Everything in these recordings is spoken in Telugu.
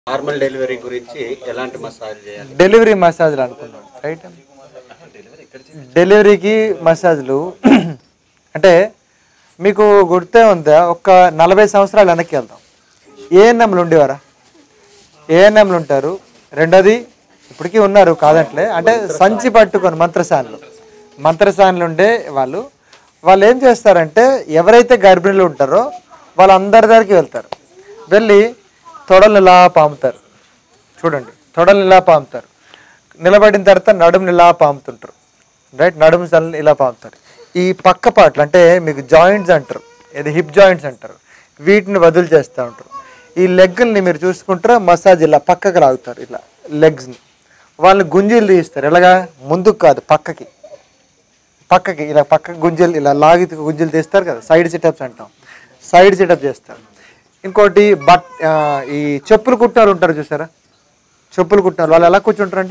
నార్మల్ డెలివరీ గురించి ఎలాంటి మసాజ్ చేయాలి డెలివరీ మసాజ్లు అనుకున్నాం రైట్ డెలివరీకి మసాజ్లు అంటే మీకు గుర్తే ఉందా ఒక నలభై సంవత్సరాలు వెనక్కి వెళ్దాం ఏఎన్ఎంలు ఉండేవారా ఏఎన్ఎంలు ఉంటారు రెండోది ఇప్పటికీ ఉన్నారు కాదంట్లే అంటే సంచి పట్టుకొని మంత్రసానులు మంత్రసానులు ఉండే వాళ్ళు వాళ్ళు ఏం చేస్తారంటే ఎవరైతే గర్భిణులు ఉంటారో వాళ్ళందరి దగ్గరికి వెళ్తారు వెళ్ళి తొడలు ఇలా పాముతారు చూడండి తొడలు ఇలా పాముతారు నిలబడిన తర్వాత నడుముని ఇలా పాముతుంటారు రైట్ నడుము సల్ని ఇలా పాముతారు ఈ పక్క పాటలు అంటే మీకు జాయింట్స్ అంటారు ఏది హిప్ జాయింట్స్ అంటారు వీటిని వదులు చేస్తూ ఉంటారు ఈ లెగ్ని మీరు చూసుకుంటారా మసాజ్ ఇలా పక్కకు లాగుతారు ఇలా లెగ్స్ని వాళ్ళని గుంజీలు తీస్తారు ఎలాగా ముందుకు కాదు పక్కకి పక్కకి ఇలా పక్కకి గుంజలు ఇలా లాగి గుంజలు తీస్తారు కదా సైడ్ సిటప్స్ అంటాం సైడ్ సిటప్ చేస్తారు ఇంకోటి బట్ ఆ, ఈ చెప్పులు కుట్టిన ఉంటారు చూసారా చెప్పులు కుట్టిన వాళ్ళు ఎలా కూర్చుంటారండి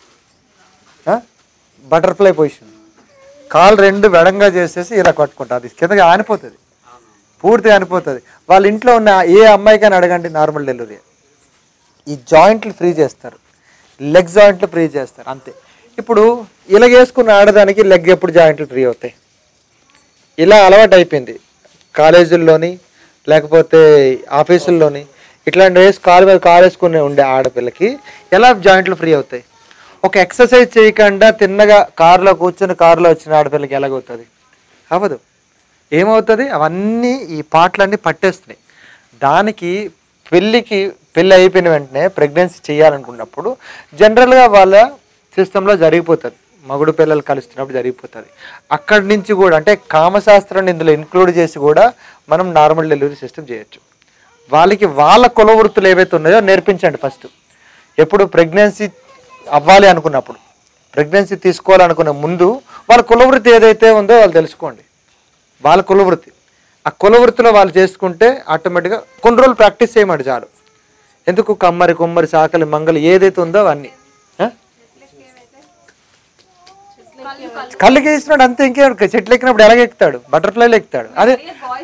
బటర్ఫ్లై పొజిషన్ కాలు రెండు వెడంగా చేసేసి ఇలా కట్టుకుంటారు అది కిందకి ఆనిపోతుంది పూర్తిగా ఆనిపోతుంది వాళ్ళ ఇంట్లో ఉన్న ఏ అమ్మాయికైనా అడగండి నార్మల్ డెలివరీ ఈ జాయింట్లు ఫ్రీ చేస్తారు లెగ్ జాయింట్లు ఫ్రీ చేస్తారు అంతే ఇప్పుడు ఇలా వేసుకున్న ఆడదానికి లెగ్ ఎప్పుడు జాయింట్లు ఫ్రీ అవుతాయి ఇలా అలవాటు అయిపోయింది కాలేజీల్లోని లేకపోతే ఆఫీసుల్లోని ఇట్లాంటి వేసి కాలు మీద కాలు వేసుకుని ఉండే ఆడపిల్లకి ఎలా జాయింట్లు ఫ్రీ అవుతాయి ఒక ఎక్సర్సైజ్ చేయకుండా తిన్నగా కారులో కూర్చొని కారులో వచ్చిన ఆడపిల్లకి ఎలాగవుతుంది అవ్వదు ఏమవుతుంది అవన్నీ ఈ పాటలన్నీ పట్టేస్తున్నాయి దానికి పెళ్ళికి పెళ్ళి అయిపోయిన వెంటనే ప్రెగ్నెన్సీ చేయాలనుకున్నప్పుడు జనరల్గా వాళ్ళ సిస్టంలో జరిగిపోతుంది మగుడు పిల్లలు కలుస్తున్నప్పుడు జరిగిపోతుంది అక్కడి నుంచి కూడా అంటే కామశాస్త్రాన్ని ఇందులో ఇంక్లూడ్ చేసి కూడా మనం నార్మల్ డెలివరీ సిస్టమ్ చేయొచ్చు వాళ్ళకి వాళ్ళ కుల వృత్తులు ఏవైతే ఉన్నాయో నేర్పించండి ఫస్ట్ ఎప్పుడు ప్రెగ్నెన్సీ అవ్వాలి అనుకున్నప్పుడు ప్రెగ్నెన్సీ తీసుకోవాలనుకునే ముందు వాళ్ళ కుల వృత్తి ఏదైతే ఉందో వాళ్ళు తెలుసుకోండి వాళ్ళ కుల వృత్తి ఆ కుల వృత్తిలో వాళ్ళు చేసుకుంటే ఆటోమేటిక్గా కొన్ని రోజులు ప్రాక్టీస్ చేయమండి చాలు ఎందుకు కమ్మరి కొమ్మరి సాకలి మంగలి ఏదైతే ఉందో అవన్నీ ఆ? కళ్ళకి వేసినాడు అంతే ఇంకేం చెట్లు ఎక్కినప్పుడు ఎలాగ ఎక్కుతాడు బటర్ఫ్లైలో ఎక్కుతాడు అదే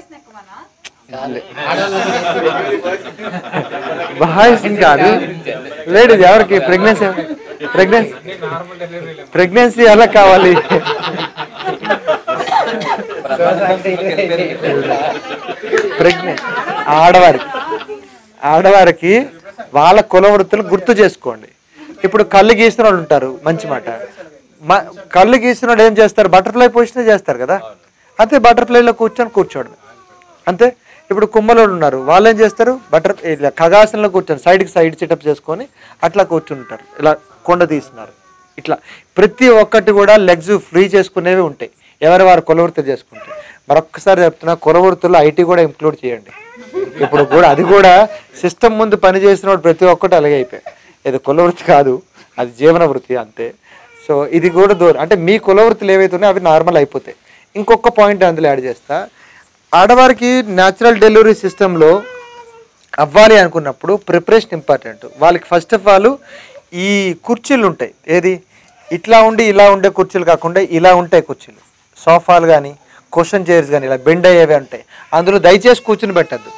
బాయ్స్ కాదు లేడీస్ ఎవరికి ప్రెగ్నెన్సీ ప్రెగ్నెన్సీ ప్రెగ్నెన్సీ ఎలా కావాలి ప్రెగ్నెంట్ ఆడవారికి ఆడవారికి వాళ్ళ కుల వృత్తులు గుర్తు చేసుకోండి ఇప్పుడు కళ్ళు గీసిన వాళ్ళు ఉంటారు మంచి మాట మ- కళ్ళు గీసిన వాళ్ళు ఏం చేస్తారు బటర్ఫ్లై పొజిషన్ చేస్తారు కదా అంతే బటర్ఫ్లైలో కూర్చొని కూర్చోవడం అంతే ఇప్పుడు కుమ్మలోళ్ళు ఉన్నారు వాళ్ళు ఏం చేస్తారు బటర్ ఇలా ఖగాసనలో కూర్చొని సైడ్కి సైడ్ సిటప్ చేసుకొని అట్లా కూర్చుంటారు ఇలా కొండ తీస్తున్నారు ఇట్లా ప్రతి ఒక్కటి కూడా లెగ్స్ ఫ్రీ చేసుకునేవి ఉంటాయి ఎవరి వారు కులవృత్తులు చేసుకుంటే మరొక్కసారి చెప్తున్నా కులవృత్తుల్లో ఐటీ కూడా ఇంక్లూడ్ చేయండి ఇప్పుడు కూడా అది కూడా సిస్టమ్ ముందు పని చేసిన వాడు ప్రతి ఒక్కటి అలాగే అయిపోయాయి ఇది కులవృత్తి కాదు అది జీవన వృత్తి అంతే సో ఇది కూడా దూరం అంటే మీ కులవృత్తులు ఏవైతే ఉన్నాయో అవి నార్మల్ అయిపోతాయి ఇంకొక పాయింట్ అందులో యాడ్ చేస్తా ఆడవారికి న్యాచురల్ డెలివరీ సిస్టంలో అవ్వాలి అనుకున్నప్పుడు ప్రిపరేషన్ ఇంపార్టెంట్ వాళ్ళకి ఫస్ట్ ఆఫ్ ఆల్ ఈ కుర్చీలు ఉంటాయి ఏది ఇట్లా ఉండి ఇలా ఉండే కుర్చీలు కాకుండా ఇలా ఉంటాయి కుర్చీలు సోఫాలు కానీ క్వశ్చన్ చైర్స్ కానీ ఇలా బెండ్ అయ్యేవి ఉంటాయి అందులో దయచేసి కూర్చుని పెట్టద్దు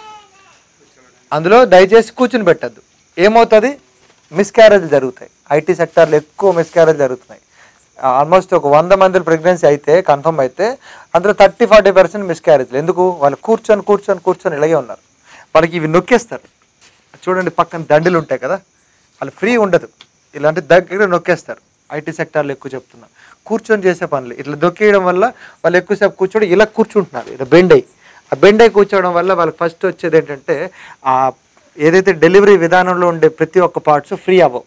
అందులో దయచేసి కూర్చుని పెట్టద్దు ఏమవుతుంది మిస్క్యారేజ్ జరుగుతాయి ఐటీ సెక్టార్లో ఎక్కువ మిస్క్యారేజ్ జరుగుతున్నాయి ఆల్మోస్ట్ ఒక వంద మంది ప్రెగ్నెన్సీ అయితే కన్ఫర్మ్ అయితే అందులో థర్టీ ఫార్టీ పర్సెంట్ మిస్క్యారేజ్లు ఎందుకు వాళ్ళు కూర్చొని కూర్చొని కూర్చొని ఇలాగే ఉన్నారు వాళ్ళకి ఇవి నొక్కేస్తారు చూడండి పక్కన దండలు ఉంటాయి కదా వాళ్ళు ఫ్రీ ఉండదు ఇలాంటి దగ్గర నొక్కేస్తారు ఐటీ సెక్టార్లో ఎక్కువ చెప్తున్నా కూర్చొని చేసే పనులు ఇట్లా దొక్కేయడం వల్ల వాళ్ళు ఎక్కువసేపు కూర్చోడి ఇలా కూర్చుంటున్నారు ఇలా బెండ్ అయ్యి ఆ బెండ్ అయ్యి కూర్చోవడం వల్ల వాళ్ళకి ఫస్ట్ వచ్చేది ఏంటంటే ఆ ఏదైతే డెలివరీ విధానంలో ఉండే ప్రతి ఒక్క పార్ట్స్ ఫ్రీ అవ్వవు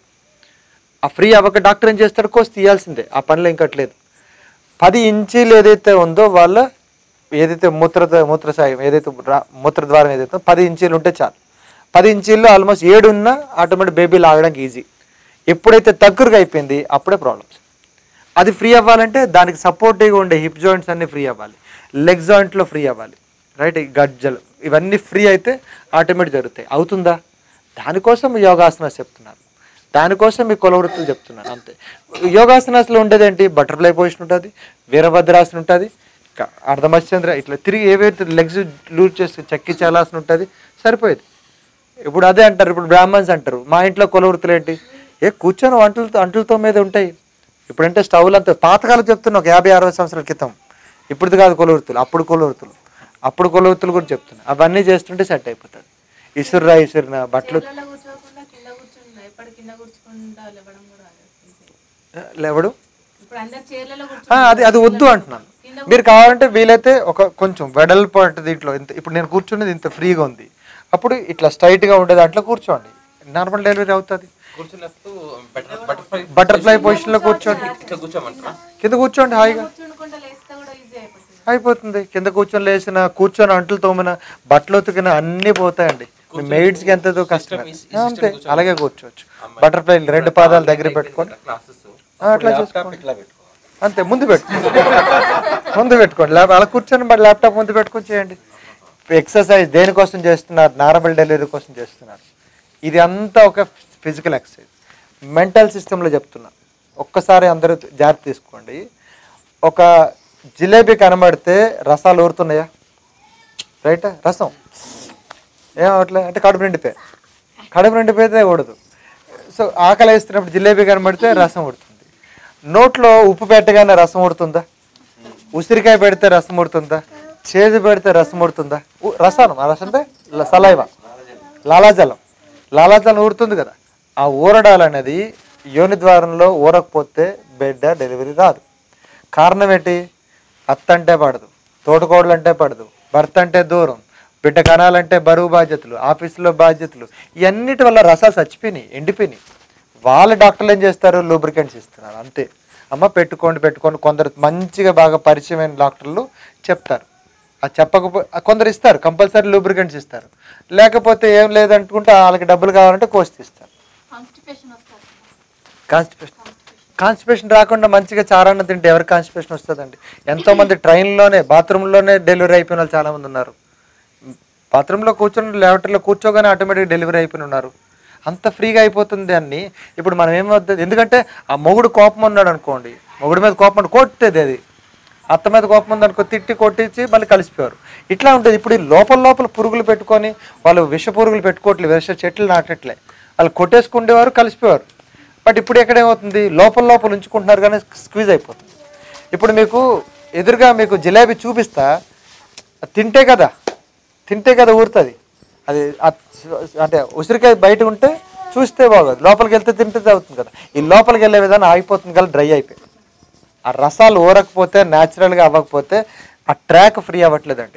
ఆ ఫ్రీ అవ్వక డాక్టర్ ఏం చేస్తాడు కోర్స్ తీయాల్సిందే ఆ పనిలో ఇంకట్లేదు పది ఇంచీలు ఏదైతే ఉందో వాళ్ళ ఏదైతే మూత్ర మూత్రసాయం ఏదైతే రా- మూత్రద్వారం ఏదైతే ఉందో, పది ఇంచీలు ఉంటే చాలు పది ఇంచీల్లో ఆల్మోస్ట్ ఏడు ఉన్నా ఆటోమేటిక్ బేబీ లాగడానికి ఈజీ ఎప్పుడైతే దగ్గరగా అయిపోయింది అప్పుడే ప్రాబ్లమ్స్ అది ఫ్రీ అవ్వాలంటే దానికి సపోర్టివ్గా ఉండే హిప్ జాయింట్స్ అన్నీ ఫ్రీ అవ్వాలి లెగ్ జాయింట్లో ఫ్రీ అవ్వాలి రైట్ ఈ గజ్జలు ఇవన్నీ ఫ్రీ అయితే ఆటోమేటిక్ జరుగుతాయి అవుతుందా దానికోసం యోగాసనాస్ చెప్తున్నారు దానికోసం మీ కులవృత్తులు చెప్తున్నాను అంతే యోగాసనాస్లో ఉండేది ఏంటి బటర్ఫ్లై పొజిషన్ ఉంటుంది వీరభద్రాసనం ఉంటుంది అర్ధమశ్చంద్ర ఇట్లా తిరిగి ఏవైతే లెగ్స్ లూజ్ చేసి చక్కి చాలాసన ఉంటుంది సరిపోయేది ఇప్పుడు అదే అంటారు ఇప్పుడు బ్రాహ్మణ్స్ అంటారు మా ఇంట్లో కులవృత్తులు ఏంటి ఏ కూర్చొని వంటలతో అంటలతో మీద ఉంటాయి ఇప్పుడంటే స్టవ్లు అంతా పాతకాలం చెప్తున్నా ఒక యాభై అరవై సంవత్సరాల క్రితం ఇప్పుడుది కాదు కులవృత్తులు అప్పుడు కులవృత్తులు అప్పుడు కులవృత్తులు కూడా చెప్తున్నా అవన్నీ చేస్తుంటే సెట్ అయిపోతుంది ఇసుర్రా ఇసురునా బట్టలు చైర్లలో కూర్చోకుండా కింద కూర్చుంటా ఎప్పటి కింద కూర్చుకుంటా లేవడం కూడా అదే. లేవడు ఇప్పుడు అందరు చైర్లలో ఆ, కూర్చుంటారు అది అది వద్దు అంటున్నాను మీరు కావాలంటే వీలైతే ఒక కొంచెం వెడల్పాటు దీంట్లో ఇంత ఇప్పుడు నేను కూర్చున్నది ఇంత ఫ్రీగా ఉంది అప్పుడు ఇట్లా straight గా ఉండే దాంట్లో కూర్చోండి నార్మల్ డెలివరీ అవుతుంది కూర్చున్నప్పుడు బటర్ఫ్లై బటర్ఫ్లై పొజిషన్లో కూర్చోండి ఇట్లా కూర్చోమంటారా కింద కూర్చోండి హాయిగా కూర్చుండకుండా లేస్తే కూడా ఈజీ అయిపోతుంది అయిపోతుంది కింద కూర్చొని లేచిన కూర్చొని అంట్లు తోమిన బట్టలు ఉతికిన అన్నీ పోతాయండి మీ maidస్ కి ఎంత కష్టం అంతే అలాగే కూర్చోవచ్చు బటర్ఫ్లై రెండు పాదాలు దగ్గర పెట్టుకొని క్లాసెస్ ఆ, అట్లా చేసుకోండి ఇట్లా పెట్టుకో అంతే ముందు పెట్టుకోండి ముందు పెట్టుకోండి ల్యాప్ అలా కూర్చొని మరి ల్యాప్టాప్ ముందు పెట్టుకొని చేయండి ఎక్సర్సైజ్ దేనికోసం చేస్తున్నారు నార్మల్ డెలివరీ కోసం చేస్తున్నారు ఇది అంతా ఒక ఫిజికల్ ఎక్సర్సైజ్ మెంటల్ సిస్టంలో చెప్తున్నా ఒక్కసారి అందరూ జాగ్రత్త తీసుకోండి ఒక జిలేబీ కనబడితే రసాలు ఊరుతున్నాయా రైట్ రసం ఏం అవట్లే అంటే కడుపు నిండిపోయి కడుపు నిండిపోతే ఊడదు సో ఆకలి వేస్తున్నప్పుడు జిలేబీ కనబడితే రసం ఉడుతుంది నోట్లో ఉప్పు పెట్టగానే రసం ఉడుతుందా ఉసిరికాయ పెడితే రసం ఉడుతుందా చేదు పెడితే రసం ఉడుతుందా ఉ- రసానం ఆ రసం అంటే ల- సలైవా లాలాజలం లాలాజలం ఊరుతుంది కదా ఆ ఊరడాలు అనేది యోని ద్వారంలో ఊరకపోతే బిడ్డ డెలివరీ రాదు కారణం ఏంటి అత్త అంటే పడదు తోటకోడలు అంటే పడదు భర్త అంటే దూరం బిడ్డ కనాలంటే బరువు బాధ్యతలు ఆఫీసులో బాధ్యతలు ఇవన్నిటి వల్ల రసాలు చచ్చిపోయినాయి ఎండిపోయినాయి వాళ్ళ డాక్టర్లు ఏం చేస్తారు లూబ్రికెంట్స్ ఇస్తున్నారు అంతే అమ్మ పెట్టుకోండి పెట్టుకోండి కొందరు మంచిగా బాగా పరిచయమైన డాక్టర్లు చెప్తారు అది చెప్పకపో ఆ కొందరు ఇస్తారు కంపల్సరీ లూబ్రికెంట్స్ ఇస్తారు లేకపోతే ఏం లేదనుకుంటే వాళ్ళకి డబ్బులు కావాలంటే కోసి ఇస్తారు కాన్స్టిపేషన్ వస్తుంది కాన్స్టిపేషన్ కాన్స్టిపేషన్ రాకుండా మంచిగా చారాన్న తింటే ఎవరికి కాన్స్టిపేషన్ వస్తుందండి ఎంతో మంది ట్రైన్లోనే బాత్రూంలోనే డెలివరీ అయిపోయిన వాళ్ళు చాలా మంది ఉన్నారు బాత్రూంలో కూర్చొని లేవటర్లో కూర్చోగానే ఆటోమేటిక్ డెలివరీ అయిపోయిన ఉన్నారు అంత ఫ్రీగా అయిపోతుంది అన్ని ఇప్పుడు మనం ఏమవుతుంది ఎందుకంటే ఆ మొగుడు కోపం ఉన్నాడు అనుకోండి మొగుడు మీద కోపం ఉండి కొట్టేది అది అత్త మీద కోపం ఉంది అనుకో తిట్టి కొట్టించి మళ్ళీ కలిసిపోయారు ఇట్లా ఉంటుంది ఇప్పుడు ఈ లోపల లోపల పురుగులు పెట్టుకొని వాళ్ళు విష పురుగులు పెట్టుకోవట్లేదు విష చెట్లు నాటట్లే వాళ్ళు కొట్టేసుకుండేవారు కలిసిపోయారు బట్ ఇప్పుడు ఎక్కడ ఏమవుతుంది లోపల లోపల ఉంచుకుంటున్నారు కానీ స్క్వీజ్ అయిపోతుంది ఇప్పుడు మీకు ఎదురుగా మీకు జిలేబీ చూపిస్తా అది తింటే కదా తింటే కదా ఊరుతుంది అది ఆ- అంటే ఉసిరికాయ బయట ఉంటే చూస్తే బాగోదు లోపలికి వెళ్తే తింటే అవుతుంది కదా ఈ లోపలికి వెళ్ళే విధానం ఆగిపోతుంది కదా డ్రై అయిపోయి ఆ రసాలు ఊరకపోతే న్యాచురల్గా అవ్వకపోతే ఆ ట్రాక్ ఫ్రీ అవ్వట్లేదండి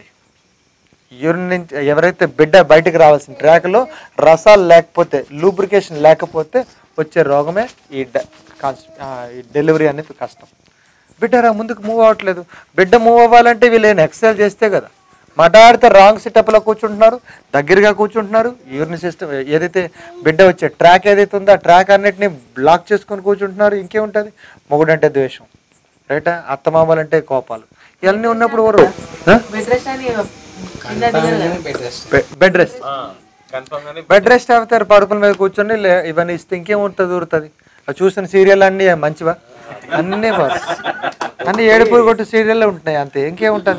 యూరిన్ నుంచి ఎవరైతే బిడ్డ బయటకు రావాల్సిన ట్రాక్లో రసాలు లేకపోతే లూబ్రికేషన్ లేకపోతే వచ్చే రోగమే ఈ డ- కాన్స్- ఆ, ఈ డెలివరీ అనేది కష్టం బిడ్డ రా ముందుకు మూవ్ అవ్వట్లేదు బిడ్డ మూవ్ అవ్వాలంటే వీళ్ళు ఏమైనా ఎక్సర్సైజ్ చేస్తే కదా మటాడితే రాంగ్ సెటప్లో కూర్చుంటున్నారు దగ్గరగా కూర్చుంటున్నారు యూరిన్ సిస్టమ్ ఏదైతే బిడ్డ వచ్చే ట్రాక్ ఏదైతే ఉందో ఆ ట్రాక్ అన్నిటిని బ్లాక్ చేసుకొని కూర్చుంటున్నారు ఇంకేముంటుంది మొగుడంటే ద్వేషం రైటా అత్తమామలంటే కోపాలు ఇవన్నీ ఉన్నప్పుడు ఎవరు బెడ్ రెస్ట్ అని కింద దిగరు కదా. బెడ్ రెస్ట్ కన్ఫర్మ్ గానే బెడ్ రెస్ట్ అవుతారు పడుపుల మీద కూర్చొని లే- ఇవన్నీ ఇస్తే ఇంకేముంటుంది ఊరుతుంది అది చూసిన సీరియల్ అన్నీ మంచివా అన్నీ బాగా అన్ని ఏడుపు కొట్టు సీరియల్లో ఉంటున్నాయి అంతే ఇంకేముంటుంది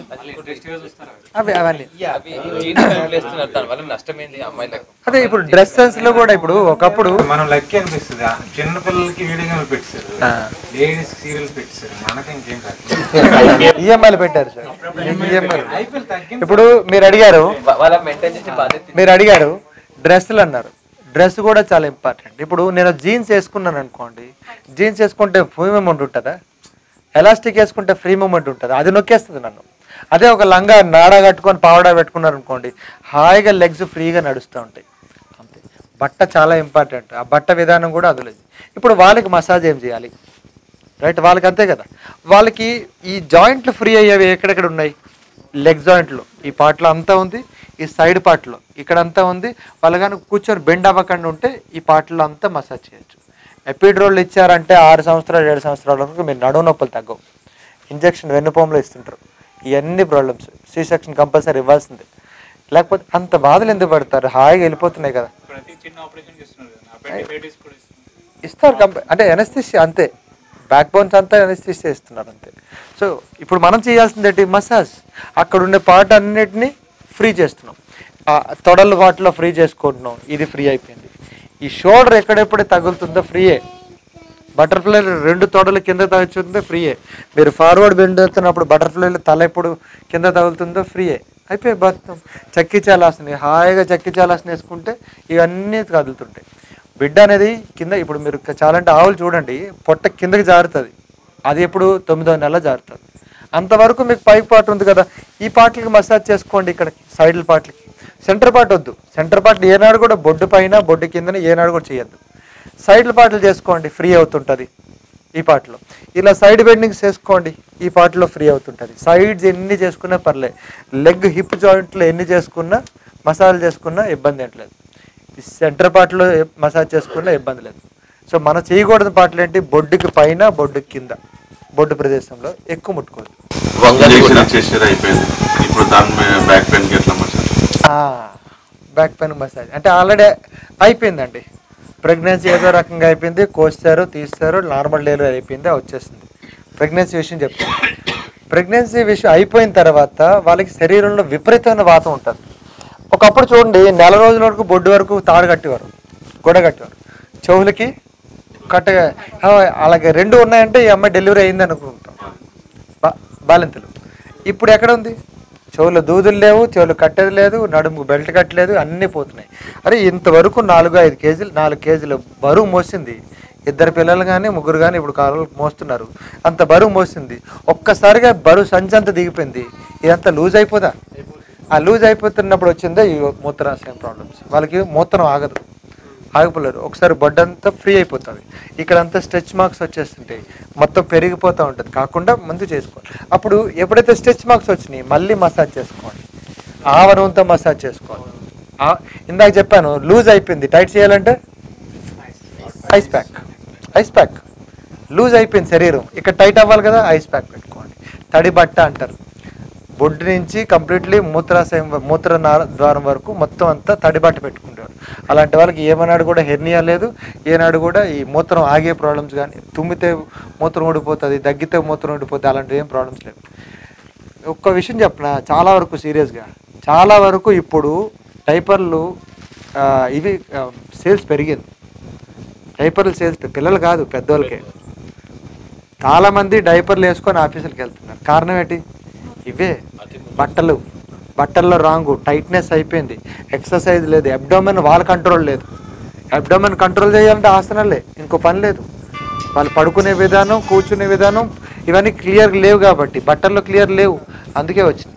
అవి అవన్నీ అవి జీన్స్ వేస్తున్నారు దాని వల్ల నష్టం ఏంది అమ్మాయిలకు అదే ఇప్పుడు డ్రెస్ సెన్స్ లో కూడా ఇప్పుడు ఒకప్పుడు మనం లక్కీ అనిపిస్తుంది ఆ చిన్న పిల్లలకి వీడియో గేమ్లు పెట్టారు లేడీస్ సీరియల్ పెట్టారు మనకి ఇంకేం కాదు ఈఎంఐలు పెట్టారు సార్ ఈఎంఐలు ఐపీఎల్ తగ్గింది ఇప్పుడు మీరు అడిగారు వా- వాళ్ళ మెయింటైన్ చేసే బాధ్యత మీరు అడిగారు డ్రెస్సులు అన్నారు డ్రెస్ కూడా చాలా ఇంపార్టెంట్ ఇప్పుడు నేను జీన్స్ వేసుకున్నాను అనుకోండి జీన్స్ వేసుకుంటే ఫ్రీ మూమెంట్ ఉంటుందా ఎలాస్టిక్ వేసుకుంటే ఫ్రీ మూమెంట్ ఉంటుంది అది నొక్కేస్తుంది నన్ను అదే ఒక లంగా నాడా కట్టుకొని పావడా పెట్టుకున్నారు అనుకోండి హాయిగా లెగ్స్ ఫ్రీగా నడుస్తూ ఉంటాయి అంతే బట్ట చాలా ఇంపార్టెంట్ ఆ బట్ట విధానం కూడా అదులేదు ఇప్పుడు వాళ్ళకి మసాజ్ ఏం చేయాలి రైట్ వాళ్ళకి అంతే కదా వాళ్ళకి ఈ జాయింట్లు ఫ్రీ అయ్యేవి ఎక్కడెక్కడ ఉన్నాయి లెగ్ జాయింట్లు ఈ పార్ట్లో అంతా ఉంది ఈ సైడ్ పార్ట్లో ఇక్కడ అంతా ఉంది వాళ్ళు కానీ కూర్చొని బెండ్ అవ్వకుండా ఉంటే ఈ పార్ట్లో అంతా మసాజ్ చేయొచ్చు ఎపిడ్రోల్ ఇచ్చారంటే ఆరు సంవత్సరాలు ఏడు సంవత్సరాల వరకు మీరు నడువు నొప్పులు తగ్గవు ఇంజక్షన్ వెన్నుపోములో ఇస్తుంటారు ఇవన్నీ ప్రాబ్లమ్స్ సి సెక్షన్ కంపల్సరీ ఇవ్వాల్సిందే లేకపోతే అంత బాధలు ఎందుకు పడతారు హాయిగా వెళ్ళిపోతున్నాయి కదా ప్రతి చిన్న ఆపరేషన్ చేస్తున్నారు కదా అపెండిసైటిస్ కూడా ఇస్తున్నారు ఇస్తారు కంప అంటే ఎనస్థిషియా అంతే బ్యాక్ బోన్స్ అంతా ఎనస్థిషియా ఇస్తున్నారు అంతే సో ఇప్పుడు మనం చేయాల్సింది ఏంటి మసాజ్ అక్కడ ఉండే పార్ట్ అన్నిటిని ఫ్రీ చేస్తున్నాం ఆ తొడలు వాటిలో ఫ్రీ చేసుకుంటున్నాం ఇది ఫ్రీ అయిపోయింది ఈ షోల్డర్ ఎక్కడెప్పుడు తగులుతుందో ఫ్రీయే బటర్ఫ్లై రెండు తొడలు కింద తగులుతుందో ఫ్రీయే మీరు ఫార్వర్డ్ బెండ్ వెళ్తున్నప్పుడు బటర్ఫ్లైలో తల ఎప్పుడు కింద తగులుతుందో ఫ్రీయే అయిపోయి బతుకుతాం చక్కి చాలాసని హాయిగా చక్కి చాలాసని వేసుకుంటే ఇవన్నీ కదులుతుంటాయి బిడ్డ అనేది కింద ఇప్పుడు మీరు చాలా అంటే ఆవులు చూడండి పొట్ట కిందకి జారుతుంది అది ఎప్పుడు తొమ్మిదో నెల జారుతుంది అంతవరకు మీకు పై పార్ట్ ఉంది కదా ఈ పార్ట్లకి మసాజ్ చేసుకోండి ఇక్కడ సైడ్ పార్ట్లకి సెంటర్ పార్ట్ వద్దు సెంటర్ పార్ట్ ఏనాడు కూడా బొడ్డు పైన బొడ్డు కిందన ఏనాడు కూడా చేయొద్దు సైడ్ పార్ట్లు చేసుకోండి ఫ్రీ అవుతుంటుంది ఈ పార్ట్లో ఇలా సైడ్ బెండింగ్స్ చేసుకోండి ఈ పార్ట్లో ఫ్రీ అవుతుంటుంది సైడ్స్ ఎన్ని చేసుకున్నా పర్లే లెగ్ హిప్ జాయింట్లో ఎన్ని చేసుకున్నా మసాజ్ చేసుకున్నా ఇబ్బంది ఏంటలేదు సెంటర్ పార్ట్లో మసాజ్ చేసుకున్నా ఇబ్బంది లేదు సో మనం చేయకూడని పాటలు ఏంటి బొడ్డుకి పైన బొడ్డుకి కింద బొడ్డు ప్రదేశంలో ఎక్కువ ముట్టుకోవద్దు ఇంజక్షన్ ఇచ్చేసారు అయిపోయింది ఇప్పుడు దాని మీద బ్యాక్ పెయిన్ కి ఎట్లా మసాజ్ బ్యాక్ పెయిన్ మసాజ్ అంటే ఆల్రెడీ అయిపోయిందండి ప్రెగ్నెన్సీ ఏదో రకంగా అయిపోయింది కోస్తారు తీస్తారు నార్మల్ డెలివరీ అయిపోయింది అది వచ్చేసింది ప్రెగ్నెన్సీ విషయం చెప్తాను ప్రెగ్నెన్సీ విషయం అయిపోయిన తర్వాత వాళ్ళకి శరీరంలో విపరీతమైన వాతం ఉంటుంది ఒకప్పుడు చూడండి నెల రోజుల వరకు బొడ్డు వరకు తాడు కట్టేవారు గొడ కట్టేవారు చెవులకి కట్టగా ఆ, అలాగే రెండు ఉన్నాయంటే ఈ అమ్మాయి డెలివరీ అయింది అనుకుంటాం బా- బాలింతలు ఇప్పుడు ఎక్కడ ఉంది చెవులు దూదులు లేవు చెవులు కట్టేది లేదు నడుము బెల్ట్ కట్టలేదు అన్నీ పోతున్నాయి అరే ఇంతవరకు నాలుగు ఐదు కేజీలు నాలుగు కేజీలు బరువు మోసింది ఇద్దరు పిల్లలు కానీ ముగ్గురు కానీ ఇప్పుడు కాలు మోస్తున్నారు అంత బరువు మోసింది ఒక్కసారిగా బరువు సంచి అంతా దిగిపోయింది ఇదంతా లూజ్ అయిపోదా ఆ లూజ్ అయిపోతున్నప్పుడు వచ్చిందే ఈ మూత్రాశయం ప్రాబ్లమ్స్ వాళ్ళకి మూత్రం ఆగదు ఆగిపోలేరు ఒకసారి బొడ్డు అంతా ఫ్రీ అయిపోతుంది ఇక్కడంతా స్ట్రెచ్ మార్క్స్ వచ్చేస్తుంటాయి మొత్తం పెరిగిపోతూ ఉంటుంది కాకుండా ముందు చేసుకోవాలి అప్పుడు ఎప్పుడైతే స్ట్రెచ్ మార్క్స్ వచ్చినాయి మళ్ళీ మసాజ్ చేసుకోండి ఆవరణంతో మసాజ్ చేసుకోవాలి ఆ- ఇందాక చెప్పాను లూజ్ అయిపోయింది టైట్ చేయాలంటే ice pack ice pack loose అయిపోయింది శరీరం ఇక్కడ టైట్ అవ్వాలి కదా ఐస్ ప్యాక్ పెట్టుకోండి తడి బట్ట అంటారు బొడ్డు నుంచి కంప్లీట్లీ మూత్రాశయం మూత్ర నార- ద్వారం వరకు మొత్తం అంతా తడి బట్ట పెట్టుకుంటారు అలాంటి వాళ్ళకి ఏమన్నాడు కూడా హెర్నియా లేదు ఏనాడు కూడా ఈ మూత్రం ఆగే ప్రాబ్లమ్స్ కానీ తుమ్మితే మూత్రం ఊడిపోతుంది దగ్గితే మూత్రం ఊడిపోతుంది అలాంటివి ఏం ప్రాబ్లమ్స్ లేవు ఒక్క విషయం చెప్పిన చాలా వరకు సీరియస్గా చాలా వరకు ఇప్పుడు డైపర్లు ఆ, ఇవి సేల్స్ పెరిగింది డైపర్లు సేల్స్ పిల్లలు కాదు పెద్దోళ్ళకే చాలా మంది డైపర్లు వేసుకొని ఆఫీసులకు వెళ్తున్నారు కారణం ఏంటి ఇవే బట్టలు బట్టల్లో రాంగు టైట్నెస్ అయిపోయింది ఎక్సర్సైజ్ లేదు అబ్డోమెన్ వాళ్ళ కంట్రోల్ లేదు అబ్డోమెన్ కంట్రోల్ చేయాలంటే ఆసనాలే ఇంకో పని లేదు వాళ్ళు పడుకునే విధానం కూర్చునే విధానం ఇవన్నీ క్లియర్ లేవు కాబట్టి బట్టల్లో క్లియర్ లేవు అందుకే వచ్చింది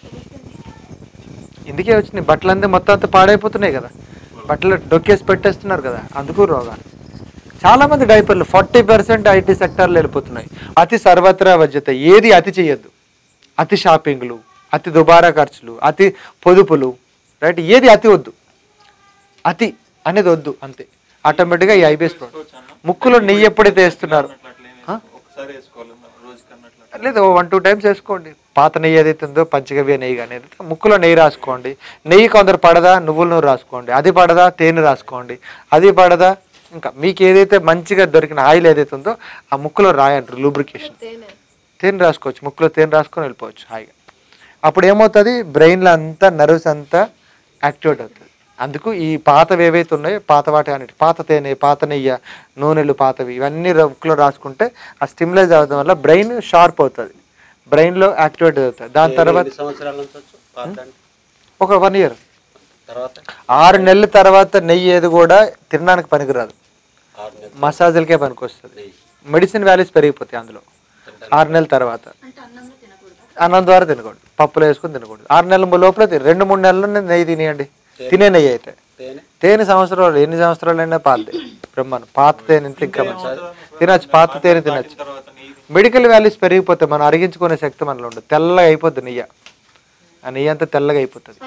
ఇందుకే వచ్చినాయి బట్టలు అంతా మొత్తం అంతా పాడైపోతున్నాయి కదా బట్టలు డొక్కేసి పెట్టేస్తున్నారు కదా అందుకు రోగాలు చాలా మంది డైపర్లు ఫార్టీ పర్సెంట్ ఐటీ సెక్టార్లో వెళ్ళిపోతున్నాయి అతి సర్వత్రా వజ్యత ఏది అతి చేయొద్దు అతి షాపింగ్లు అతి దుబారా ఖర్చులు అతి పొదుపులు రైట్ ఏది అతి వద్దు అతి అనేది వద్దు అంతే ఆటోమేటిక్గా ఈ ఐబిఎస్ ముక్కులో నెయ్యి ఎప్పుడైతే వేస్తున్నారు ఆ? ఒకసారి వేసుకోవాలి రోజు కన్నట్లు లేదు వన్ టూ టైమ్స్ వేసుకోండి పాత నెయ్యి ఏదైతే ఉందో పంచగవ్య నెయ్యి కానీ ఏదైతే ముక్కులో నెయ్యి రాసుకోండి నెయ్యి కొందరు పడదా నువ్వుల నూనె రాసుకోండి అది పడదా తేనె రాసుకోండి అది పడదా ఇంకా మీకు ఏదైతే మంచిగా దొరికిన ఆయిల్ ఏదైతే ఉందో ఆ ముక్కులో రాయంటారు లూబ్రికేషన్ తేనె తేనె రాసుకోవచ్చు ముక్కులో తేనె రాసుకొని వెళ్ళిపోవచ్చు హాయిగా అప్పుడు ఏమవుతుంది బ్రెయిన్లో అంతా నర్వ్స్ అంతా యాక్టివేట్ అవుతుంది అందుకు ఈ పాతవి ఏవైతే ఉన్నాయో పాత వాటి అన్నిటి పాత తేనె పాత నెయ్యి నూనెలు పాతవి ఇవన్నీ ముక్కులో రాసుకుంటే ఆ స్టిమ్యులైజ్ అవ్వడం వల్ల బ్రెయిన్ షార్ప్ అవుతుంది బ్రెయిన్లో యాక్టివేట్ అవుతుంది దాని తర్వాత సంవత్సరాల నుంచి వచ్చు పాత అంటే. ఒక వన్ ఇయర్ తర్వాత ఆరు నెలల తర్వాత నెయ్యి ఏది కూడా తినడానికి పనికిరాదు ఆరు నెలలు మసాజులకే పనికొస్తుంది మెడిసిన్ వాల్యూస్ పెరిగిపోతాయి అందులో ఆరు నెలల తర్వాత అన్నం ద్వారా తినకూడదు పప్పులో వేసుకొని తినకూడదు ఆరు నెలల లోపల తిన- రెండు మూడు నెలలు నెయ్యి తినేయండి తినే నెయ్యి అయితే తేనె తేనె సంవత్సరాలు ఎన్ని సంవత్సరాలు అయినా పాతదే బ్రహ్మాండం పాత తేనె ఇంత ఇంకా మంచిది తినచ్చు పాత తేనె తినచ్చు తర్వాత నెయ్యి మెడికల్ వాల్యూస్ పెరిగిపోతాయి మనం అరిగించుకునే శక్తి మనలో ఉండదు తెల్లగా అయిపోద్ది నెయ్యి ఆ నెయ్యి అంతా తెల్లగా అయిపోతుంది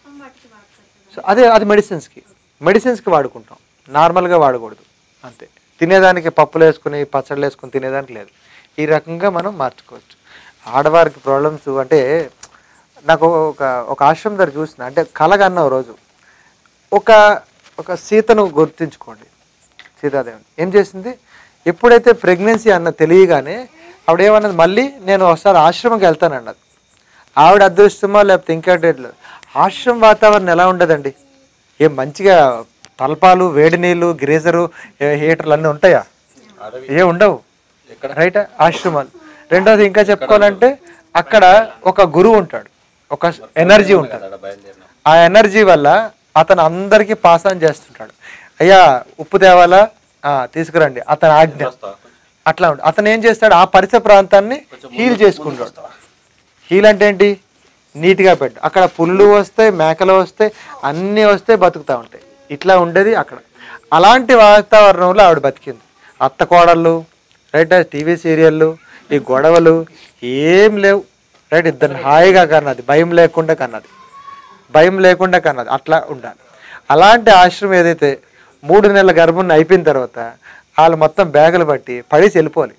సో అదే అది మెడిసిన్స్కి మెడిసిన్స్కి వాడుకుంటాం నార్మల్గా వాడకూడదు అంతే తినేదానికి పప్పులు వేసుకుని పచ్చళ్ళు వేసుకుని తినేదానికి లేదు ఈ రకంగా మనం మార్చుకోవచ్చు ఆడవారికి ప్రాబ్లమ్స్ అంటే నాకు ఒక ఒక ఆశ్రమం దగ్గర చూసిన అంటే కలగన్న ఓ రోజు ఒక ఒక సీతను గుర్తించుకోండి సీతాదేవిని ఏం చేసింది ఎప్పుడైతే ప్రెగ్నెన్సీ అన్న తెలియగానే ఆవిడ ఏమన్నది మళ్ళీ నేను ఒకసారి ఆశ్రమంకి వెళ్తానన్నది ఆవిడ అదృష్టమో లేకపోతే ఇంకేంటి ఆశ్రమం వాతావరణం ఎలా ఉండదండి ఏం మంచిగా తలపాలు వేడి నీళ్ళు గ్రేజరు ఏ- హీటర్లు అన్నీ ఉంటాయా ఏ ఉండవు రైట్ ఆశ్రమాలు రెండోది ఇంకా చెప్పుకోవాలంటే అక్కడ ఒక గురువు ఉంటాడు ఒక ఎనర్జీ ఉంటుంది ఆ ఎనర్జీ వల్ల అతను అందరికీ పాస్ ఆన్ చేస్తుంటాడు అయ్యా ఉప్పు తేవాలా ఆ, తీసుకురండి అతని ఆజ్ఞ అట్లా ఉంటుంది అతను ఏం చేస్తాడు ఆ పరిసర ప్రాంతాన్ని హీల్ చేసుకుంటాడు హీల్ అంటే ఏంటి నీట్గా పెట్టు అక్కడ పుల్లు వస్తాయి మేకలు వస్తాయి అన్నీ వస్తాయి బతుకుతూ ఉంటాయి ఇట్లా ఉండేది అక్కడ అలాంటి వాతావరణంలో ఆవిడ బతికింది అత్త కోడళ్ళు రైట్ టీవీ సీరియళ్ళు ఈ గొడవలు ఏం లేవు రైట్ ఇద్దరిని హాయిగా కన్నది భయం లేకుండా కన్నది భయం లేకుండా కన్నది అట్లా ఉండాలి అలాంటి ఆశ్రమం ఏదైతే మూడు నెలల గర్భం అయిపోయిన తర్వాత వాళ్ళు మొత్తం బ్యాగులు పట్టి పడేసి వెళ్ళిపోవాలి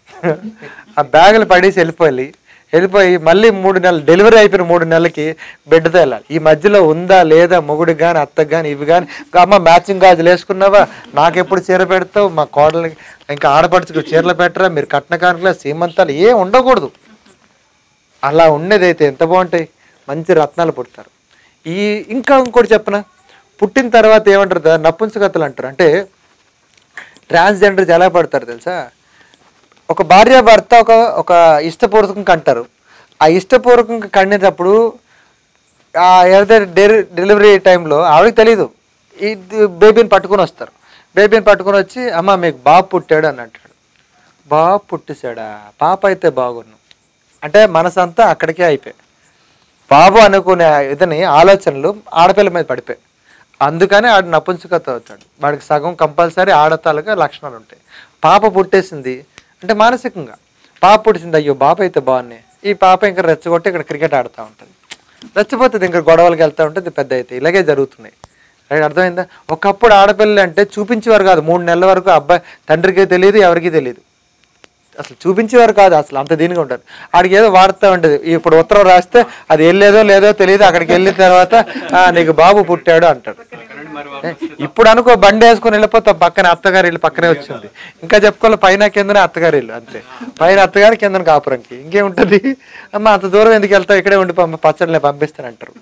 ఆ బ్యాగులు పడేసి వెళ్ళిపోయి వెళ్ళిపోయి మళ్ళీ మూడు నెలలు డెలివరీ అయిపోయిన మూడు నెలలకి బిడ్డతో వెళ్ళాలి ఈ మధ్యలో ఉందా లేదా మొగుడికి కానీ అత్తకి కానీ ఇవి కానీ అమ్మ మ్యాచింగ్ గాజులు వేసుకున్నావా నాకెప్పుడు చీర పెడతావు మా కోడలకి ఇంకా ఆడపడుచుకు చీరలు పెట్టరా మీరు కట్న కానుకలా సీమంతాలు ఏం ఉండకూడదు అలా ఉండేదైతే ఎంత బాగుంటాయి మంచి రత్నాలు పుడతారు ఈ ఇంకా ఇంకోటి చెప్పనా పుట్టిన తర్వాత ఏమంటారు దా- నపుంసకత్తులు అంటారు అంటే ట్రాన్స్జెండర్స్ ఎలా పడతారు తెలుసా ఒక భార్య భర్త ఒక ఒక ఇష్టపూర్వకంగా కంటారు ఆ ఇష్టపూర్వకంగా కండినప్పుడు ఆ ఏదైతే డెలి డెలివరీ టైంలో ఆవిడకి తెలీదు ఈ బేబీని పట్టుకొని వస్తారు బేబీని పట్టుకొని వచ్చి అమ్మ మీకు బాబు పుట్టాడు అని అంటాడు బాబు పుట్టేశాడా పాప అయితే బాగున్ను అంటే మనసంతా అక్కడికే అయిపోయి బాబు అనుకునే ఇతని ఆలోచనలు ఆడపిల్ల మీద పడిపోయి అందుకని ఆడు నపుంసకత అవుతాడు వాడికి సగం కంపల్సరీ ఆడతాలుగా లక్షణాలు ఉంటాయి పాప పుట్టేసింది అంటే మానసికంగా పాప పుట్టింది అయ్యో బాబు అయితే బాగున్నాయి ఈ పాప ఇంకా రెచ్చగొట్టి ఇక్కడ క్రికెట్ ఆడుతూ ఉంటుంది రెచ్చిపోతుంది ఇంకా గొడవలకి వెళ్తూ ఉంటుంది పెద్ద అయితే ఇలాగే జరుగుతున్నాయి రైట్ అర్థమైందా ఒకప్పుడు ఆడపిల్లలు అంటే చూపించేవారు కాదు మూడు నెలల వరకు అబ్బాయి తండ్రికి తెలియదు ఎవరికీ తెలియదు అసలు చూపించేవారు కాదు అసలు అంత దీనిగా ఉంటారు ఆడికి ఏదో వాడుతూ ఉంటుంది ఇప్పుడు ఉత్తరం రాస్తే అది వెళ్ళేదో లేదో తెలియదు అక్కడికి వెళ్ళిన తర్వాత "ఆ, నీకు బాబు పుట్టాడు అంటాడు ఏ, ఇప్పుడు అనుకో బండి వేసుకొని వెళ్ళిపోతాం పక్కన అత్తగారి ఇల్లు పక్కనే వచ్చింది ఇంకా చెప్పుకోవాలి పైన కిందనే అత్తగారి ఇల్లు అంతే పైన అత్తగారి కిందన కాపురంకి ఇంకేముంటది అమ్మ అంత దూరం ఎందుకు వెళ్తావు ఇక్కడే ఉండి పంప పచ్చడిని పంపిస్తానంటారు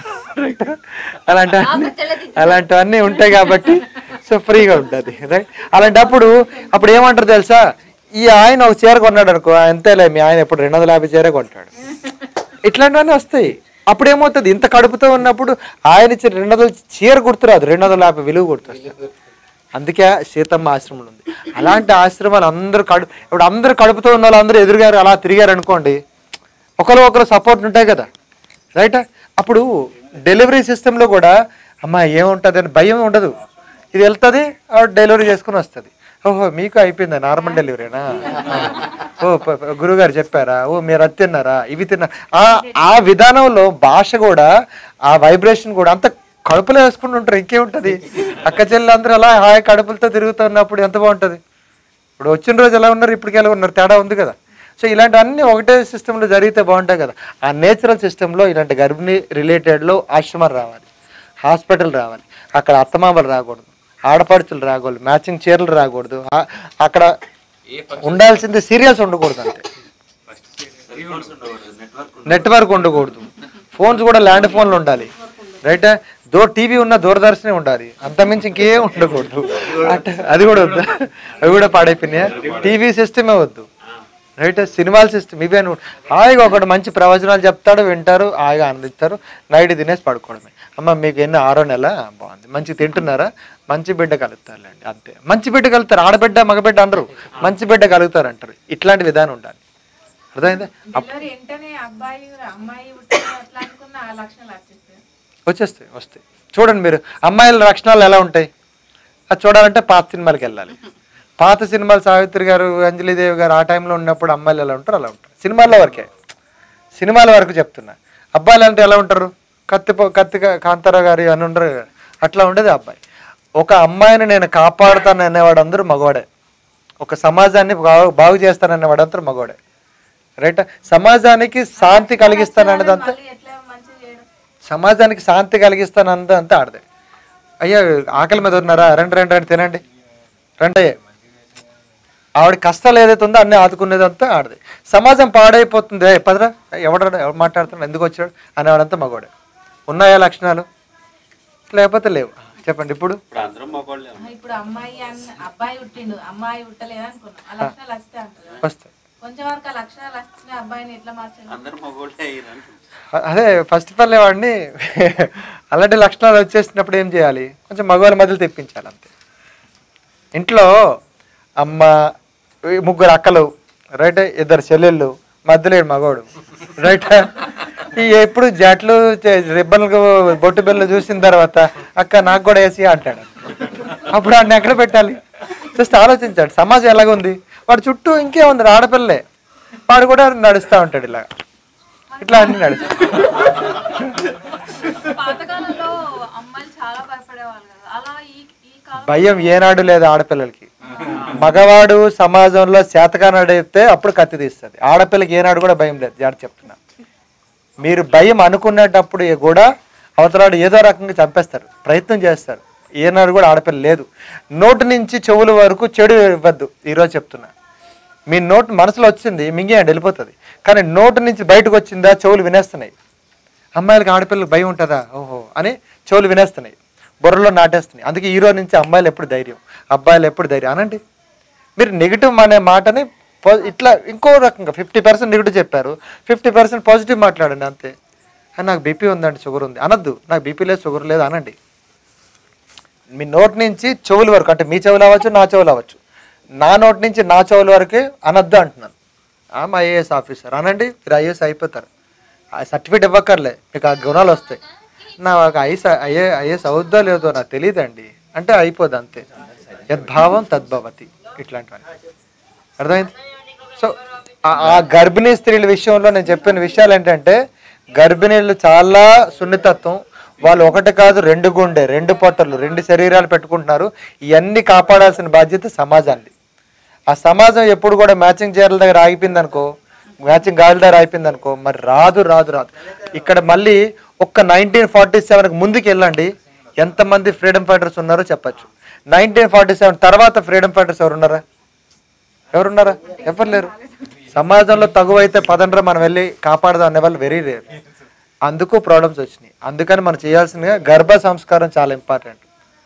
అలాంటి అలాంటివన్నీ ఉంటాయి కాబట్టి సో ఫ్రీగా ఉంటుంది రైట్ అలాంటప్పుడు అప్పుడు ఏమంటారు తెలుసా ఈ ఆయన ఒక చీర కొన్నాడు అనుకో అంతేలే మీ ఆయన ఎప్పుడు రెండు వందల యాభై చీర కొంటాడు ఇట్లాంటివన్నీ వస్తాయి అప్పుడు ఏమవుతుంది ఇంత కడుపుతో ఉన్నప్పుడు ఆయన ఇచ్చిన రెండు వందల చీర గుర్తురాదు రెండు వందల యాభై విలువ గుర్తొస్తుంది అందుకే సీతమ్మ ఆశ్రమం ఉంది అలాంటి ఆశ్రమాలు అందరూ కడు ఇప్పుడు అందరూ కడుపుతో ఉన్న వాళ్ళు అందరూ ఎదురుగారు అలా తిరిగారు అనుకోండి ఒకరు ఒకరు సపోర్ట్ ఉంటాయి కదా రైట్ అప్పుడు డెలివరీ సిస్టంలో కూడా అమ్మ ఏముంటుంది అని భయం ఉండదు ఇది వెళ్తుంది ఆవిడ డెలివరీ చేసుకుని వస్తుంది ఓహో మీకు అయిపోయిందా నార్మల్ డెలివరీనా ఓ ప- ప- గురుగారు చెప్పారా ఓ మీరు అది తిన్నారా ఇవి తిన్నా ఆ ఆ విధానంలో భాష కూడా ఆ వైబ్రేషన్ కూడా అంత కడుపులో వేసుకుంటూ ఉంటారు ఇంకేముంటది అక్క చెల్లెలు అందరూ అలా హాయ్ కడుపులతో తిరుగుతున్నప్పుడు ఎంత బాగుంటది ఇప్పుడు వచ్చిన రోజు ఎలా ఉన్నారు ఇప్పటికి ఎలా ఉన్నారు తేడా ఉంది కదా సో ఇలాంటివన్నీ ఒకటే సిస్టంలో జరిగితే బాగుంటాయి కదా ఆ నేచురల్ సిస్టంలో ఇలాంటి గర్భిణీ రిలేటెడ్లో ఆశ్రమాలు రావాలి హాస్పిటల్ రావాలి అక్కడ అత్తమామలు రాకూడదు ఆడపడుచులు రాకూడదు మ్యాచింగ్ చీరలు రాకూడదు ఆ- అక్కడ ఉండాల్సింది సీరియల్స్ ఉండకూడదు అంతే నెట్వర్క్ ఉండకూడదు ఫోన్స్ కూడా ల్యాండ్ ఫోన్లు ఉండాలి రైట్ దో టీవీ ఉన్న దూరదర్శనే ఉండాలి అంతమించి ఇంకేం ఉండకూడదు అంటే అది కూడా వద్దు అవి కూడా పాడైపోయినాయా టీవీ సిస్టమే వద్దు రైట్ సినిమాల సిస్టమ్ ఇవే నువ్వు హాయిగా ఒకటి మంచి ప్రవచనాలు చెప్తాడు వింటారు హాయిగా ఆనందిస్తారు నైట్ తినేసి పడుకోవడమే అమ్మ మీకు ఎన్నో ఆరో నెల బాగుంది మంచి తింటున్నారా మంచి బిడ్డ కలుగుతారులేండి అంతే మంచి బిడ్డ కలుగుతారు ఆడబిడ్డ మగబిడ్డ అనరు మంచి బిడ్డ కలుగుతారు అంటారు ఇట్లాంటి విధానం ఉండాలి అర్థమైందా డెలివరీ వెంటనే అబ్బాయి అమ్మాయి పుట్టిన అట్లా అనుకున్న ఆ లక్షణాలు వచ్చేస్తాయి వచ్చేస్తాయి వస్తాయి చూడండి మీరు అమ్మాయిల లక్షణాలు ఎలా ఉంటాయి అది చూడాలంటే పాత సినిమాలకి వెళ్ళాలి పాత సినిమాలు సావిత్రి గారు అంజలిదేవి గారు ఆ టైంలో ఉన్నప్పుడు అమ్మాయిలు ఎలా ఉంటారు అలా ఉంటారు సినిమాల్లో వరకే సినిమాల వరకు చెప్తున్నా అబ్బాయిలు అంటే ఎలా ఉంటారు కత్తి పో- కత్తి కా- కాంతారావు గారు అని ఉండరు కదా. అట్లా ఉండేది అబ్బాయి ఒక అమ్మాయిని నేను కాపాడుతాను అనేవాడు అందరూ మగవాడే ఒక సమాజాన్ని బాగు బాగు చేస్తాననేవాడు అందరూ మగవాడే రైట్ సమాజానికి శాంతి కలిగిస్తాననేదంతా మళ్ళీ ఎట్లా మంచిగా చేయడం సమాజానికి శాంతి కలిగిస్తానంత అంతా ఆడదే అయ్యా ఆకలి మీద ఉన్నారా రండి రండి రండి తినండి రండి అయ్యా ఆవిడ కష్టాలు ఏదైతే ఉందో అన్నీ ఆదుకునేదంతా ఆడదే సమాజం పాడైపోతుంది "ఏయ్, పదరా ఎవడ ఎవడు మాట్లాడుతున్నాడు ఎందుకు వచ్చాడు అనేవాడంతా మగవాడే ఉన్నాయా లక్షణాలు లేకపోతే లేవు చెప్పండి ఇప్పుడు ఇప్పుడు అందరం మగవాళ్ళే ఆ, ఇప్పుడు అమ్మాయి అన్న అబ్బాయి పుట్టిండు అమ్మాయి పుట్టలేదు అనుకున్నాం ఆ లక్షణాలు వస్తే అంటారు వస్తాయి కొంచెం వరకు ఆ లక్షణాలు వచ్చిన అబ్బాయిని ఎట్లా మార్చాలి అందరం మగవాళ్ళే అయ్యారు అదే ఫస్ట్ ఆఫ్ ఆల్ వాడిని అలాంటి లక్షణాలు వచ్చేసినప్పుడు ఏం చేయాలి కొంచెం మగవాళ్ళ మధ్యలో తెప్పించాలి అంతే ఇంట్లో అమ్మ ఈ ముగ్గురు అక్కలు రైట్ ఇద్దరు చెల్లెళ్ళు మధ్యలో ఈడు మగవాడు రైట్ ఈ ఎప్పుడు జట్లు రిబ్బన్లు బొట్టు బిల్లు చూసిన తర్వాత అక్క నాకు కూడా వేసి అంటాడు అప్పుడు వాడిని ఎక్కడ పెట్టాలి జస్ట్ ఆలోచించాడు సమాజం ఎలాగుంది వాడి చుట్టూ ఇంకేముంది ఆడపిల్లలే వాడు కూడా నడుస్తూ ఉంటాడు ఇలాగా ఇట్లా అన్ని నడుస్తాడు పాతకాలంలో అమ్మాయిలు చాలా భయపడేవాళ్ళు కదా అలా ఈ ఈ కాలం భయం ఏనాడు లేదు ఆడపిల్లలకి మగవాడు సమాజంలో శాతకానడైతే అప్పుడు కత్తి తీస్తుంది ఆడపిల్లకి ఏనాడు కూడా భయం లేదు జాగ్రత్త చెప్తున్నా మీరు భయం అనుకునేటప్పుడు కూడా అవతలాడు ఏదో రకంగా చంపేస్తారు ప్రయత్నం చేస్తారు ఏనాడు కూడా ఆడపిల్ల లేదు నోటి నుంచి చెవుల వరకు చెడు ఇవ్వద్దు ఈరోజు చెప్తున్నా మీ నోటు మనసులో వచ్చింది మింగేయండి వెళ్ళిపోతుంది కానీ నోటి నుంచి బయటకు వచ్చిందా చెవులు వినేస్తున్నాయి అమ్మాయిలకి ఆడపిల్లలకు భయం ఉంటుందా ఓహో అని చెవులు వినేస్తున్నాయి బుర్రలో నాటేస్తున్నాయి అందుకే హీరో నుంచి అమ్మాయిలు ఎప్పుడు ధైర్యం అబ్బాయిలు ఎప్పుడు ధైర్యం అనండి మీరు నెగిటివ్ అనే మాటని పో- ఇట్లా ఇంకో రకంగా ఫిఫ్టీ పర్సెంట్ నెగిటివ్ చెప్పారు ఫిఫ్టీ పర్సెంట్ పాజిటివ్ మాట్లాడండి అంతే "ఆ, నాకు బీపీ ఉందండి షుగర్ ఉంది అనద్దు నాకు బీపీ లేదు షుగర్ లేదు అనండి మీ నోటి నుంచి చెవుల వరకు అంటే మీ చెవులు అవ్వచ్చు నా చెవులు అవ్వచ్చు నా నోటి నుంచి నా చెవుల వరకు అనద్దు అంటున్నాను ఆమె ఐఏఎస్ ఆఫీసర్ అనండి మీరు ఐఏఎస్ అయిపోతారు ఆ సర్టిఫికేట్ ఇవ్వక్కర్లే మీకు ఆ గుణాలు వస్తాయి నా ఐఎస్ ఐఏ ఐఏఎస్ అవుద్దో లేదో నాకు తెలియదండి అంటే అయిపోదు అంతే యద్భావం తద్భవతి ఇట్లాంటివన్నీ అర్థమైంది సో ఆ- ఆ గర్భిణీ స్త్రీల విషయంలో నేను చెప్పిన విషయాలు ఏంటంటే గర్భిణీలు చాలా సున్నితత్వం వాళ్ళు ఒకటి కాదు రెండు గుండె రెండు పొట్టలు రెండు శరీరాలు పెట్టుకుంటున్నారు ఇవన్నీ కాపాడాల్సిన బాధ్యత సమాజాన్ని ఆ సమాజం ఎప్పుడు కూడా మ్యాచింగ్ చీరల దగ్గర ఆగిపోయింది అనుకో మ్యాచింగ్ గాలి దగ్గర ఆగిపోయింది అనుకో మరి రాదు రాదు రాదు ఇక్కడ మళ్ళీ ఒక్క నైన్టీన్ ఫార్టీ సెవెన్కి ముందుకు వెళ్ళండి ఎంతమంది ఫ్రీడమ్ ఫైటర్స్ ఉన్నారో చెప్పచ్చు నైన్టీన్ ఫార్టీ సెవెన్ తర్వాత ఫ్రీడమ్ ఫైటర్స్ ఎవరు ఉన్నారా ఎవరున్నారా ఎవరు లేరు సమాజంలో తగువైతే పదండ్రా మనం వెళ్ళి కాపాడదాం అనే వాళ్ళు వెరీ రేర్ అందుకు ప్రాబ్లమ్స్ వచ్చినాయి అందుకని మనం చేయాల్సిన గర్భ సంస్కారం చాలా ఇంపార్టెంట్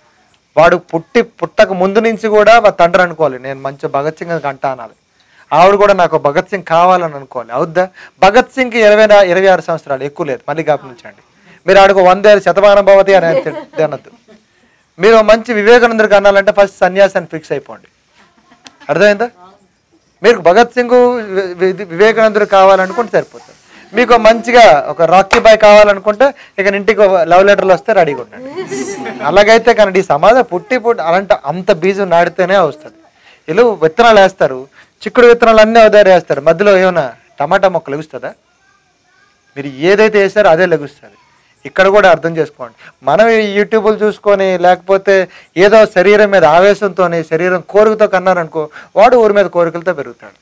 వాడు పుట్టి పుట్టక ముందు నుంచి కూడా వాళ్ళ తండ్రి అనుకోవాలి నేను మంచి భగత్ సింగ్ కంట అనాలి ఆవిడ కూడా నాకు భగత్ సింగ్ కావాలని అనుకోవాలి అవుద్దా భగత్ సింగ్కి ఇరవై నా- ఇరవై ఆరు సంవత్సరాలు ఎక్కువ లేదు మళ్ళీ గమనించండి మీరు ఆడికి వందేళ్ళు శతమానం భవతి అని అనొద్దు- అనొద్దు మీరు మంచి వివేకానందరికి అనాలంటే ఫస్ట్ సన్యాసాన్ని ఫిక్స్ అయిపోండి అర్థమైందా మీరు భగత్ సింగ్ వి- వి- వివేకానందుడు కావాలనుకుంటే సరిపోతుంది మీకు మంచిగా ఒక రాకీ బాయ్ కావాలనుకుంటే ఇక ఇంటికి లవ్ లెటర్లు వస్తే రెడీగా ఉండండి అలాగైతే కానీ ఈ సమాజం పుట్టి పుట్టి అలాంటి అంత బీజం నాడితేనే వస్తుంది వీళ్ళు విత్తనాలు వేస్తారు చిక్కుడు విత్తనాలు అన్నీ ఉదారు వేస్తారు మధ్యలో ఏమైనా టమాటా మొక్క లెగుస్తుందా మీరు ఏదైతే వేస్తారో అదే లెగుస్తుంది ఇక్కడ కూడా అర్థం చేసుకోండి మనం ఈ యూట్యూబ్లు చూసుకొని లేకపోతే ఏదో శరీరం మీద ఆవేశంతో శరీరం కోరికతో కన్నారనుకో వాడు ఊరి మీద కోరికలతో పెరుగుతాడు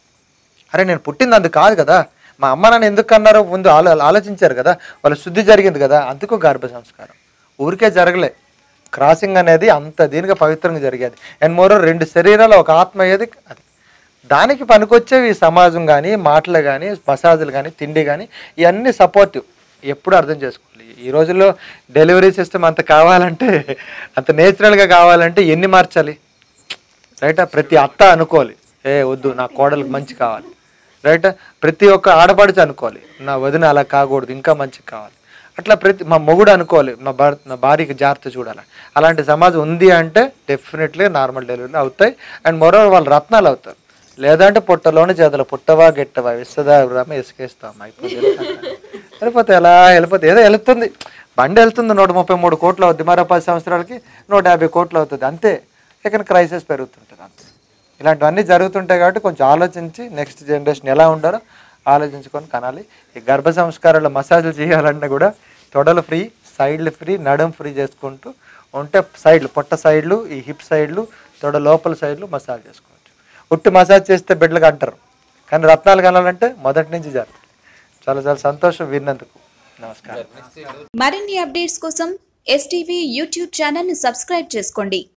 అరే నేను పుట్టింది అందుకు కాదు కదా మా అమ్మ నాన్న ఎందుకు అన్నారో ముందు ఆలో ఆలోచించారు కదా వాళ్ళ శుద్ధి జరిగింది కదా అందుకు గర్భ సంస్కారం ఊరికే జరగలే క్రాసింగ్ అనేది అంత దీనిగా పవిత్రంగా జరిగేది అండ్ మోరో రెండు శరీరాలు ఒక ఆత్మ అయ్యేది అది దానికి పనికొచ్చేవి ఈ సమాజం కానీ మాటలు కానీ మసాజులు కానీ తిండి కానీ ఇవన్నీ సపోర్టివ్ ఎప్పుడు అర్థం చేసుకోవాలి ఈ రోజుల్లో డెలివరీ సిస్టమ్ అంత కావాలంటే అంత నేచురల్గా కావాలంటే ఎన్ని మార్చాలి రైట్ ప్రతి అత్త అనుకోవాలి ఏ వద్దు నా కోడలకు మంచి కావాలి రైట్ ప్రతి ఒక్క ఆడపడిచి అనుకోవాలి నా వదిన అలా కాకూడదు ఇంకా మంచి కావాలి అట్లా ప్రతి మా మొగుడు అనుకోవాలి నా భర్ నా భార్యకి జాగ్రత్త చూడాలి అలాంటి సమాజం ఉంది అంటే డెఫినెట్లీ నార్మల్ డెలివరీలు అవుతాయి అండ్ మరో వాళ్ళు రత్నాలు అవుతారు లేదంటే పుట్టలోని చేతులు పుట్టవా గిట్టవా విస్తదా రామ ఇసుకేస్తాం అయిపోతుంది వెళ్ళిపోతే ఎలా వెళ్ళిపోతే ఏదో వెళ్తుంది బండి వెళ్తుంది నూట ముప్పై మూడు కోట్లు అవుద్ది మరో పది సంవత్సరాలకి నూట యాభై కోట్లు అవుతుంది అంతే ఇక్కడ క్రైసిస్ పెరుగుతుంటుంది అంతే ఇలాంటివన్నీ జరుగుతుంటాయి కాబట్టి కొంచెం ఆలోచించి నెక్స్ట్ జనరేషన్ ఎలా ఉండారో ఆలోచించుకొని కనాలి ఈ గర్భ సంస్కారాలు మసాజులు చేయాలన్నా కూడా తొడలు ఫ్రీ సైడ్లు ఫ్రీ నడుం ఫ్రీ చేసుకుంటూ ఉంటే సైడ్లు పొట్ట సైడ్లు ఈ హిప్ సైడ్లు తొడ లోపల సైడ్లు మసాజ్ చేసుకోవచ్చు ఉట్టి మసాజ్ చేస్తే బిడ్డలకు అంటారు కానీ రత్నాలు కనాలంటే మొదటి నుంచి జరుగుతుంది చాలా చాలా సంతోషం విన్నందుకు నమస్కారం మరిన్ని అప్డేట్స్ కోసం ఎస్టీవీ యూట్యూబ్ ఛానల్ని సబ్స్క్రైబ్ చేసుకోండి